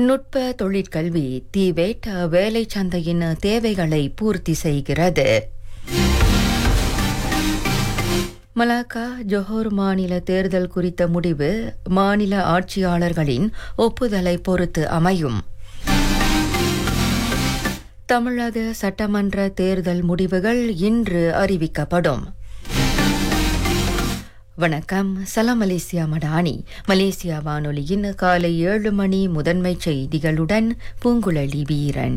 நுட்ப தொழிற்கல்வி தீவேட் வேலை சந்தையின் தேவைகளை பூர்த்தி செய்கிறது மலாக்கா ஜொஹோர் மாநில தேர்தல் குறித்த முடிவு மாநில ஆட்சியாளர்களின் ஒப்புதலை பொறுத்து அமையும் தமிழக சட்டமன்ற தேர்தல் முடிவுகள் இன்று அறிவிக்கப்படும் வணக்கம் சலாம் மலேசியா மடானி மலேசியா வானொலியின் காலை ஏழு மணி முதன்மை செய்திகளுடன் பூங்குழலி வீரன்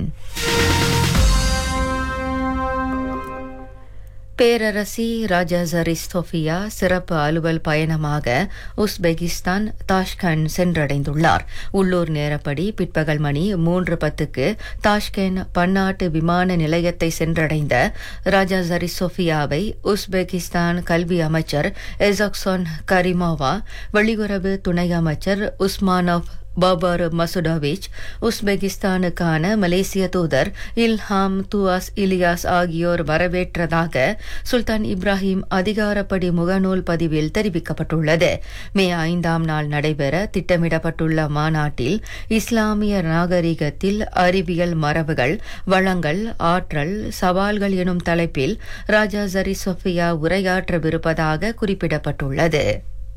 பேரரசி ராஜா ஜரிஸ்தோஃபியா சிறப்பு அலுவல் பயணமாக உஸ்பெகிஸ்தான் தாஷ்கண்ட் சென்றடைந்துள்ளார் உள்ளூர் நேரப்படி பிற்பகல் மணி மூன்று பத்துக்கு தாஷ்கண்ட் பன்னாட்டு விமான நிலையத்தை சென்றடைந்த ராஜா ஜரிசோஃபியாவை உஸ்பெகிஸ்தான் கல்வி அமைச்சர் எசாக்சோன் கரிமோவா வெளியுறவு துணை அமைச்சர் உஸ்மானோவ் பாபர் மசுடோவிச் உஸ்பெகிஸ்தானுக்கான மலேசிய தூதர் இல்ஹாம் துவாஸ் இலியாஸ் ஆகியோர் வரவேற்றதாக சுல்தான் இப்ராஹிம் அதிகாரப்படி முகநூல் பதிவில் தெரிவிக்கப்பட்டுள்ளது மே ஐந்தாம் நாள் நடைபெற திட்டமிடப்பட்டுள்ள மாநாட்டில் இஸ்லாமிய நாகரிகத்தில் அறிவியல் மரபுகள் வளங்கள் ஆற்றல் சவால்கள் எனும் தலைப்பில் ராஜா ஜரி சொஃபியா உரையாற்றவிருப்பதாக குறிப்பிடப்பட்டுள்ளது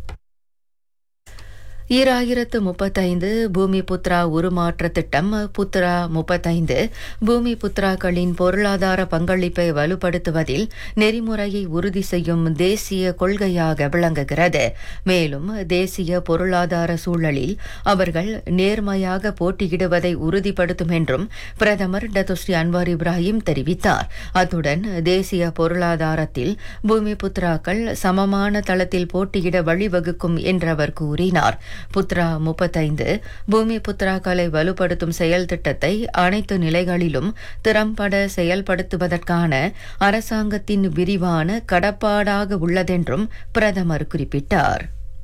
ஈராயிரத்து முப்பத்தைந்து பூமி புத்ரா உருமாற்ற திட்டம் புத்ரா முப்பத்தைந்து பூமி புத்ராக்களின் பொருளாதார பங்களிப்பை வலுப்படுத்துவதில் நெறிமுறையை உறுதி செய்யும் தேசிய கொள்கையாக விளங்குகிறது மேலும் தேசிய பொருளாதார சூழலில் அவர்கள் நேர்மையாக போட்டியிடுவதை உறுதிப்படுத்தும் என்றும் பிரதமர் டத்துஸ்ரீ அன்வார் இப்ராஹிம் தெரிவித்தார் அத்துடன் தேசிய பொருளாதாரத்தில் பூமி புத்ராக்கள் சமமான தளத்தில் போட்டியிட வழிவகுக்கும் என்றவர் கூறினார் புத்ரா முப்பத்தைந்து பூமி புத்ராக்களை வலுப்படுத்தும் செயல் திட்டத்தை அனைத்து நிலைகளிலும் திறம்பட செயல்படுத்துவதற்கான அரசாங்கத்தின் விரிவான கடப்பாடாக உள்ளதென்றும் பிரதமர் குறிப்பிட்டார்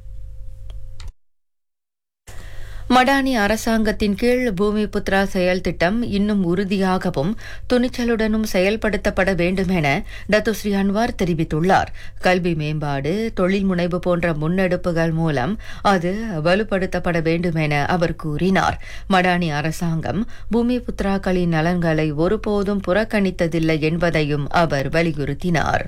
மடானி அரசாங்கத்தின் கீழ் பூமி புத்ரா செயல் திட்டம் இன்னும் உறுதியாகவும் துணிச்சலுடனும் செயல்படுத்தப்பட வேண்டும் என டத்துஸ்ரீ அன்வார் தெரிவித்துள்ளார் கல்வி மேம்பாடு தொழில் முனைவு போன்ற முன்னெடுப்புகள் மூலம் அது வலுப்படுத்தப்பட வேண்டும் என அவர் கூறினார் மடானி அரசாங்கம் பூமி புத்ராக்களின் நலன்களை ஒருபோதும் புறக்கணித்ததில்லை என்பதையும் அவர் வலியுறுத்தினார்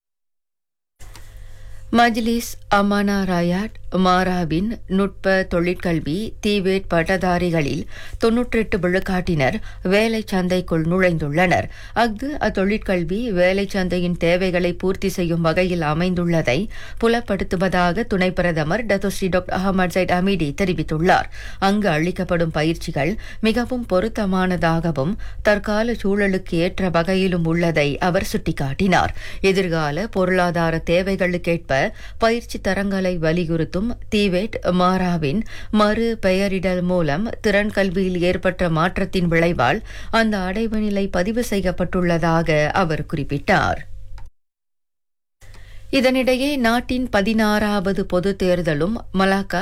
மஜ்லிஸ் அமானா ராயாட் மாராவின் நுட்ப தொழிற்கல்வி தீவேட் பட்டதாரிகளில் தொன்னூற்றெட்டு விழுக்காட்டினர் வேலை சந்தைக்குள் நுழைந்துள்ளனர் அஃது அத்தொழிற்கல்வி வேலை சந்தையின் தேவைகளை பூர்த்தி செய்யும் வகையில் அமைந்துள்ளதை புலப்படுத்துவதாக துணை பிரதமர் Datuk Seri doctor Ahmad Zahid Hamidi தெரிவித்துள்ளார் அங்கு அளிக்கப்படும் பயிற்சிகள் மிகவும் பொருத்தமானதாகவும் தற்கால சூழலுக்கு ஏற்ற வகையிலும் உள்ளதை அவர் சுட்டிக்காட்டினார் எதிர்கால பொருளாதார தேவைகளுக்கேற்ப பயிற்சி தரங்களை வலியுறுத்தும் தீவேட் மாராவின் மறு பெயரிடல் மூலம் திறன் கல்வியில் ஏற்பட்ட மாற்றத்தின் விளைவால் அந்த அடைவு நிலை பதிவு செய்யப்பட்டுள்ளதாக அவர் குறிப்பிட்டார் இதனிடையே நாட்டின் பதினாறாவது பொது தேர்தலும் மலாக்கா